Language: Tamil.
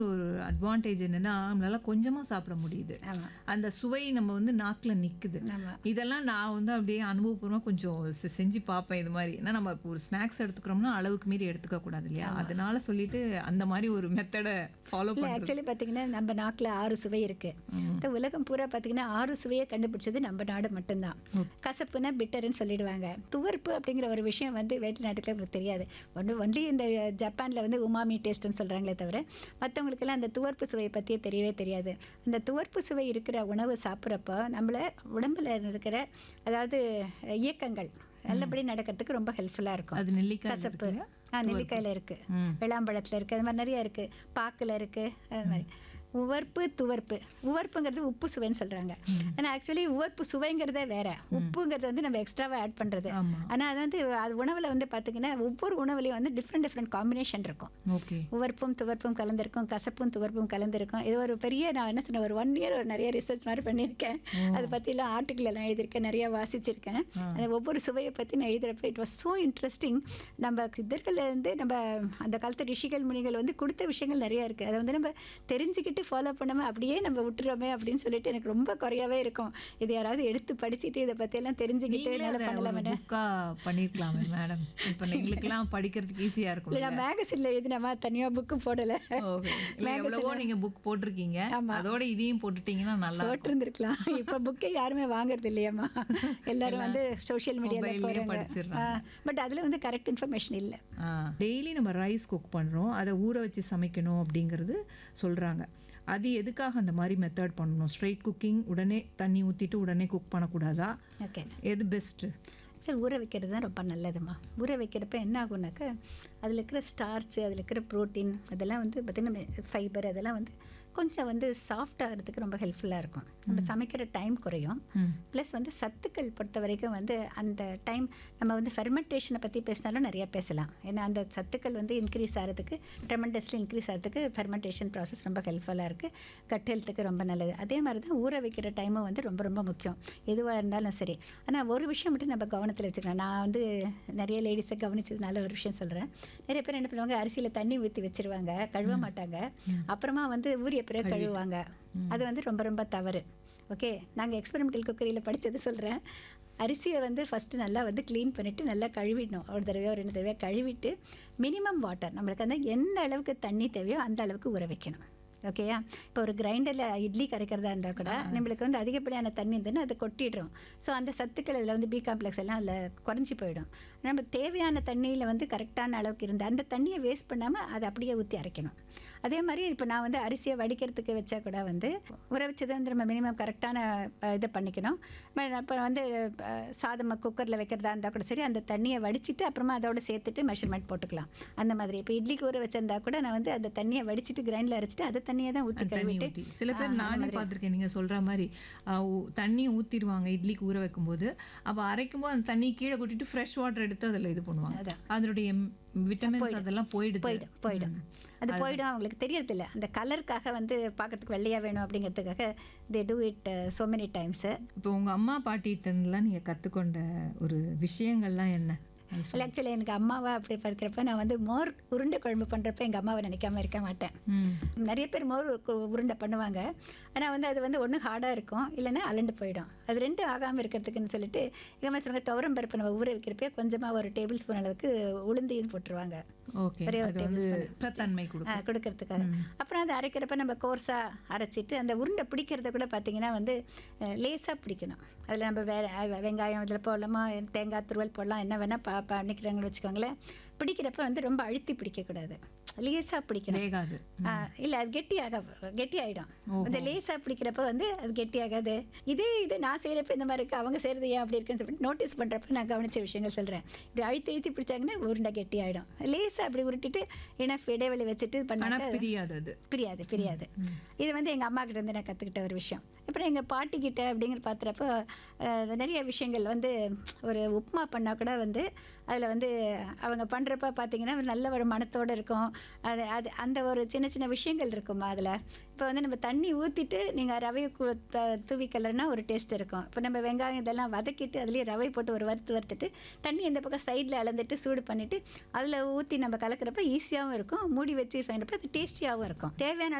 ஒரு அட்வான்டேஜ் என்னன்னா நம்மளால கொஞ்சமா சாப்பிட முடியுது ஆமா அந்த சுவை நம்ம வந்து நாக்குல நிக்குது ஆமா இதெல்லாம் நான் வந்து அப்படியே அனுபவபூர்வமாக கொஞ்சம் செ- செஞ்சு பார்ப்பேன் இது மாதிரி ஏன்னா நம்ம இப்போ ஒரு ஸ்நாக்ஸ் எடுத்துக்கிறோம்னா அளவுக்கு மீறி எடுத்துக்க கூடாது இல்லையா அதனால சொல்லிட்டு அந்த மாதிரி ஒரு மெத்தடை ஃபாலோ இல்லை பண்ணுறது ஆக்சுவலி பார்த்தீங்கன்னா நம்ம நாட்டில் ஆறு சுவை இருக்கு இந்த உலகம் பூரா பார்த்தீங்கன்னா ஆறு சுவையை கண்டுபிடிச்சது நம்ம நாடு மட்டும்தான் கசப்புனா பிட்டர்னு சொல்லிடுவாங்க துவர்ப்பு அப்படிங்கிற ஒரு விஷயம் வந்து வேட்டு நாட்டுக்கு அவங்களுக்கு தெரியாது ஒன்று ஒன்லி இந்த ஜப்பானில் வந்து உமாமி டேஸ்ட்னு சொல்கிறாங்களே தவிர மற்றவங்களுக்கெல்லாம் அந்த துவர்ப்பு சுவையை பற்றியே தெரியவே தெரியாது அந்த துவர்ப்பு சுவை இருக்கிற உணவு சாப்பிட்றப்போ நம்மள உடம்புல இருக்கிற அதாவது இயக்கங்கள் நல்லபடி நடக்கிறதுக்கு ரொம்ப ஹெல்ப்ஃபுல்லாக இருக்கும் அது நெல்லிக்காய் கசப்பு ஆ நெல்லிக்காயில் இருக்குது ம். விளாம்பழத்தில் இருக்குது அது மாதிரி நிறைய இருக்குது பாக்கில் இருக்குது அது மாதிரி உவர்ப்பு துவர்ப்பு உவர்ப்புங்கிறது உப்பு சுவைன்னு சொல்கிறாங்க ஆனால் ஆக்சுவலி உவர்ப்பு சுவைங்கிறதே வேற உப்புங்கிறது வந்து நம்ம எக்ஸ்ட்ராவாக ஆட் பண்ணுறது ஆமா ஆனால் அது வந்து அது உணவில் வந்து பார்த்திங்கன்னா ஒவ்வொரு உணவுலையும் வந்து டிஃப்ரெண்ட் டிஃப்ரெண்ட் காம்பினேஷன் இருக்கும் ஓகே உவர்ப்பும் துவர்ப்பும் கலந்திருக்கும் கசப்பும் துவர்ப்பும் கலந்திருக்கும் இது ஒரு பெரிய நான் என்ன சொன்னேன் ஒரு ஒன் இயர் நிறைய ரிசர்ச் மாதிரி பண்ணியிருக்கேன் அதை பற்றிலாம் ஆர்டிக்கிள் எல்லாம் எழுதியிருக்கேன் நிறைய வாசிச்சிருக்கேன் அந்த ஒவ்வொரு சுவையை பற்றி நான் எழுதுறப்ப இட் வாஸ் ஸோ இன்ட்ரெஸ்டிங் நம்ம சித்தர்கள்ல இருந்து நம்ம அந்த காலத்து ரிஷிகள் முனிகள் வந்து கொடுத்த விஷயங்கள் நிறைய இருக்குது அதை வந்து நம்ம தெரிஞ்சுக்கிட்டு ஃபாலோ பண்ணாமல் அப்படியே நம்ம விட்டுறோமே அப்படின்னு சொல்லிட்டு எனக்கு ரொம்ப குறையாவே இருக்கும் இது யாராவது எடுத்து படிச்சுட்டு இதை பற்றியெல்லாம் தெரிஞ்சுக்கிட்டு நீங்களே நல்லா அதை ஒரு பண்ணலாமே புக்கா பண்ணிருக்கலாமே மேடம் இப்போ எங்களுக்கெல்லாம் படிக்கிறதுக்கு ஈஸியா இருக்கும் இல்லை நான் மேகசினில் எழுதினமா தனியாக புக்கு போடலை ஓகே இல்ல எவ்வளவோ நீங்க புக் போட்டிருக்கீங்க அதோட இதையும் போட்டுட்டீங்கன்னா நல்லா இருக்கும். போட்டிருந்துருக்கலாம் இப்போ புக்கை யாருமே வாங்குறது இல்லையாம்மா எல்லாரும் வந்து சோஷியல் மீடியாவில் மொபைல்லயே போகிறாங்க படிச்சிடுறாங்க. பட் அதில் வந்து கரெக்ட் இன்ஃபர்மேஷன் இல்லை டெய்லி நம்ம ரைஸ் குக் பண்ணுறோம் அதை ஊற வச்சு சமைக்கணும் அப்படிங்கிறது சொல்கிறாங்க அது எதுக்காக அந்த மாதிரி மெத்தட் பண்ணணும் ஸ்ட்ரைட் குக்கிங் உடனே தண்ணி ஊற்றிட்டு உடனே குக் பண்ணக்கூடாதா ஓகே எது பெஸ்ட்டு சரி ஊற வைக்கிறது தான் ரொம்ப நல்லதுமா ஊற வைக்கிறப்ப என்ன ஆகும்னாக்கா அதில் இருக்கிற ஸ்டார்ச் அதில் இருக்கிற ப்ரோட்டீன் அதெல்லாம் வந்து பார்த்திங்கன்னா ஃபைபர் அதெல்லாம் வந்து கொஞ்சம் வந்து சாஃப்ட் ஆகிறதுக்கு ரொம்ப ஹெல்ப்ஃபுல்லாக இருக்கும் நம்ம சமைக்கிற டைம் குறையும் ப்ளஸ் வந்து சத்துக்கள் பொறுத்த வரைக்கும் வந்து அந்த டைம் நம்ம வந்து ஃபெர்மெண்டேஷனை பற்றி பேசினாலும் நிறையா பேசலாம் ஏன்னா அந்த சத்துக்கள் வந்து இன்க்ரீஸ் ஆகிறதுக்கு ட்ரெமெண்டஸ்லி இன்க்ரீஸ் ஆகிறதுக்கு ஃபெர்மெண்டேஷன் ப்ராசஸ் ரொம்ப ஹெல்ப்ஃபுல்லாக இருக்குது கட் ஹெல்த்துக்கு ரொம்ப நல்லது அதே மாதிரி தான் ஊற வைக்கிற டைமும் வந்து ரொம்ப ரொம்ப முக்கியம் எதுவாக இருந்தாலும் சரி ஆனால் ஒரு விஷயம் மட்டும் நம்ம கவனத்தில் வச்சுக்கலாம் நான் வந்து நிறைய லேடிஸை கவனிச்சதுனால ஒரு விஷயம் சொல்கிறேன் நிறைய பேர் என்ன பண்ணுவாங்க அரிசியில் தண்ணி ஊற்றி வச்சிருவாங்க கழுவ மாட்டாங்க அப்புறமா வந்து ஊறிய பிறகு கழுவுவாங்க அது வந்து ரொம்ப ரொம்ப தவறு ஓகே நாங்கள் எக்ஸ்பெரிமெண்டல் குக்கரியில் படித்தது சொல்கிறேன் அரிசியை வந்து ஃபஸ்ட்டு நல்லா வந்து க்ளீன் பண்ணிவிட்டு நல்லா கழுவிடணும் ஒரு தடவையோ ரெண்டு தடவையோ கழுவிட்டு மினிமம் வாட்டர் நம்மளுக்கு வந்து எந்த அளவுக்கு தண்ணி தேவையோ அந்த அளவுக்கு ஊற வைக்கணும் ஓகேயா இப்போ ஒரு கிரைண்டரில் இட்லி கரைக்கிறதா இருந்தால் கூட நம்மளுக்கு வந்து அதிகப்படியான தண்ணி இருந்ததுன்னா அதை கொட்டிடுறோம் ஸோ அந்த சத்துக்கள் அதில் வந்து பி காம்ப்ளெக்ஸ் எல்லாம் அதில் குறைஞ்சி போயிடும் நம்ம தேவையான தண்ணியில் வந்து கரெக்டான அளவுக்கு இருந்து அந்த தண்ணியை வேஸ்ட் பண்ணாமல் அதை அப்படியே ஊற்றி அரைக்கணும் அதே மாதிரி இப்போ நான் வந்து அரிசியை வடிக்கிறதுக்கு வச்சா கூட வந்து ஊற வச்சதை வந்து நம்ம மினிமம் கரெக்டான அஹ், இதை பண்ணிக்கணும் இப்போ வந்து அஹ், சாதம் குக்கரில் வைக்கிறதா இருந்தால் கூட சரி அந்த தண்ணியை வடிச்சிட்டு அப்புறமா அதோட சேர்த்துட்டு மெஷர்மெண்ட் போட்டுக்கலாம் அந்த மாதிரி இப்போ இட்லிக்கு ஊற வச்சிருந்தா கூட நான் வந்து அந்த தண்ணியை வடிச்சிட்டு கிரைண்டில் அரைச்சிட்டு அதை தண்ணியை தான் ஊற்றி தண்ணி கழுவிட்டு ஊற்றி சில பேர் நானே பார்த்துருக்கேன் நீங்க சொல்ற மாதிரி ஆஹ் ஊ- தண்ணி ஊத்திடுவாங்க இட்லிக்கு ஊற வைக்கும்போது அப்போ அரைக்கும்போது அந்த தண்ணி கீழே கொட்டிட்டு ஃப்ரெஷ் வாட்டர் எடுத்து அதுல இது பண்ணுவாங்க அதனுடைய விட்டமின்ஸ் அதெல்லாம் போயிடுது போயிடும் போயிடும் அது போயிடும் அவங்களுக்கு தெரியறதில்ல அந்த கலருக்காக வந்து பார்க்கறதுக்கு வெள்ளையாக வேணும் அப்படிங்கிறதுக்காக they do it so many times இப்போ உங்க அம்மா பாட்டிகிட்டலாம் நீங்க கத்துக்கொண்ட ஒரு விஷயங்கள்லாம் என்ன இல்லை ஆக்சுவலி எனக்கு அம்மாவா அப்படி பார்க்குறப்ப நான் வந்து மோர் உருண்டை குழம்பு பண்ணுறப்ப எங்கள் அம்மாவை நினைக்காம இருக்க மாட்டேன் ம் நிறைய பேர் மோர் கு- உருண்டை பண்ணுவாங்க ஆனால் வந்து அது வந்து ஒன்று ஹார்டாக இருக்கும் இல்லைன்னா அலண்டு போயிடும் அது ரெண்டும் ஆகாமல் இருக்கிறதுக்குன்னு சொல்லிட்டு எங்கள் அம்மா சொல்லுவாங்க துவரம் பருப்பு நம்ம ஊற வைக்கிறப்ப கொஞ்சமாக ஒரு டேபிள் ஸ்பூன் அளவுக்கு உளுந்தையும் போட்டுருவாங்க ஓகே ஒரே ஒரு அது டேபிள் வந்து ஸ்பூன் சத்தன்மை கொடுக்கும் ஆ, கொடுக்கறதுக்காக அப்புறம் அதை அரைக்கிறப்ப நம்ம கோர்ஸாக அரைச்சிட்டு அந்த உருண்டை பிடிக்கிறத கூட பார்த்தீங்கன்னா வந்து லேசாக பிடிக்கணும் அதில் நம்ம வேற அஹ், வெங்காயம் இதில் போடலாமா தேங்காய் துருவல் போடலாம் என்ன வேணால் பா பண்ணிக்கிறாங்கன்னு வச்சுக்கோங்களேன் பிடிக்கிறப்ப வந்து ரொம்ப அழுத்தி பிடிக்கக்கூடாது லேசாக பிடிக்கணும் வேகாது ஆ, இல்ல அது கெட்டியாக கெட்டி ஆயிடும் இந்த லேசா பிடிக்கிறப்ப வந்து அது கெட்டி ஆகாது இதே இது நான் செய்யறப்ப இந்த மாதிரி இருக்கு அவங்க செய்யறது ஏன் அப்படி இருக்குன்னு சொல்லிட்டு நோட்டீஸ் பண்றப்ப நான் கவனிச்ச விஷயங்கள் சொல்றேன் இப்படி அழுத்தி அழுத்தி பிடிச்சாங்கன்னா உருண்டை கெட்டி ஆயிடும் லேசா அப்படி உருட்டிட்டு இனஃப் இடைவெளி வச்சுட்டு ஆனா பண்ணாக்க பிரியாது அது பிரியாது பிரியாது இது வந்து எங்கள் அம்மா கிட்ட இருந்து நான் கற்றுக்கிட்ட ஒரு விஷயம் அப்புறம் எங்கள் பாட்டி கிட்ட அப்படிங்கிற பார்த்துறப்போ அஹ், நிறைய விஷயங்கள் வந்து ஒரு உப்புமா பண்ணால் கூட வந்து அதில் வந்து அவங்க பண்ணுறப்ப பார்த்தீங்கன்னா நல்ல ஒரு மனத்தோடு இருக்கும் அது அது அந்த ஒரு சின்ன சின்ன விஷயங்கள் இருக்குமா அதில் இப்போ வந்து நம்ம தண்ணி ஊற்றிட்டு நீங்கள் ரவையை கு- த- தூவி கலர்னா ஒரு டேஸ்ட் இருக்கும் இப்போ நம்ம வெங்காயம் இதெல்லாம் வதக்கிட்டு அதுலேயே ரவை போட்டு ஒரு வறுத்து வறுத்துட்டு தண்ணி இந்த பக்கம் சைடில் அளந்துட்டு சூடு பண்ணிவிட்டு அதில் ஊற்றி நம்ம கலக்கிறப்ப ஈஸியாகவும் இருக்கும் மூடி வச்சு பண்ணுறப்ப அது டேஸ்டியாகவும் இருக்கும் தேவையான